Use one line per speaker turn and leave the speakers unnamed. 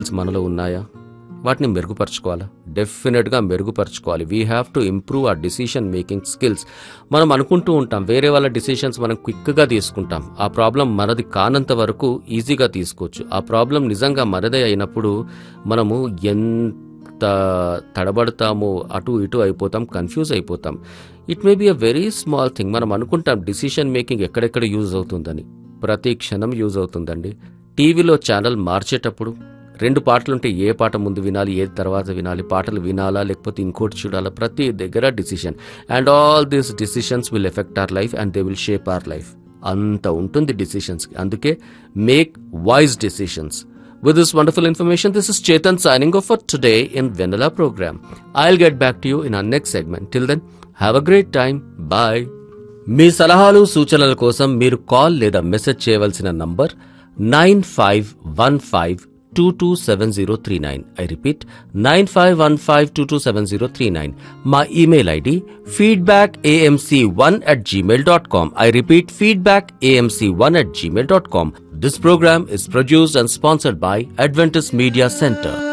మనలో ఉన్నాయా వాటిని మెరుగుపరచుకోవాలా డెఫినెట్గా మెరుగుపరచుకోవాలి we have to improve ah decision making skills మనం అనుకుంటూ ఉంటాం వేరే వాళ్ళ డిసిషన్స్ మనం క్విక్గా తీసుకుంటాం ఆ ప్రాబ్లం మనది కానంత వరకు ఈజీగా తీసుకోవచ్చు ఆ ప్రాబ్లం నిజంగా మనదే అయినప్పుడు మనము ఎంత తడబడతామో అటు ఇటు అయిపోతాం కన్ఫ్యూజ్ అయిపోతాం it may be a very small thing మనం అనుకుంటాం డిసిషన్ మేకింగ్ ఎక్కడెక్కడ యూజ్ అవుతుందని ప్రతి క్షణం యూజ్ అవుతుందండి టీవీలో ఛానల్ మార్చేటప్పుడు రెండు పాటలుంటే ఏ పాట ముందు వినాలి ఏది తర్వాత వినాలి పాటలు వినాలా లేకపోతే ఇంకోటి చూడాలా ప్రతి దగ్గర decision and all these decisions will affect our life and they will shape our life అంత ఉంటుంది డిసిషన్స్ అందుకే make wise decisions With this wonderful information, this is Chetan signing off for today in Vanilla program. I'll get back to you in our next segment. Till then, have a great time. Bye. మీ సలహాలు సూచనల కోసం మీరు call లేదా message చేయవలసిన number nine five one five two two seven zero three nine I repeat nine five one five two two seven zero three nine మా email ID feedback AMC one at Gmail dot com I repeat feedback AMC one at Gmail dot com This program is produced and sponsored by Adventist Media Center.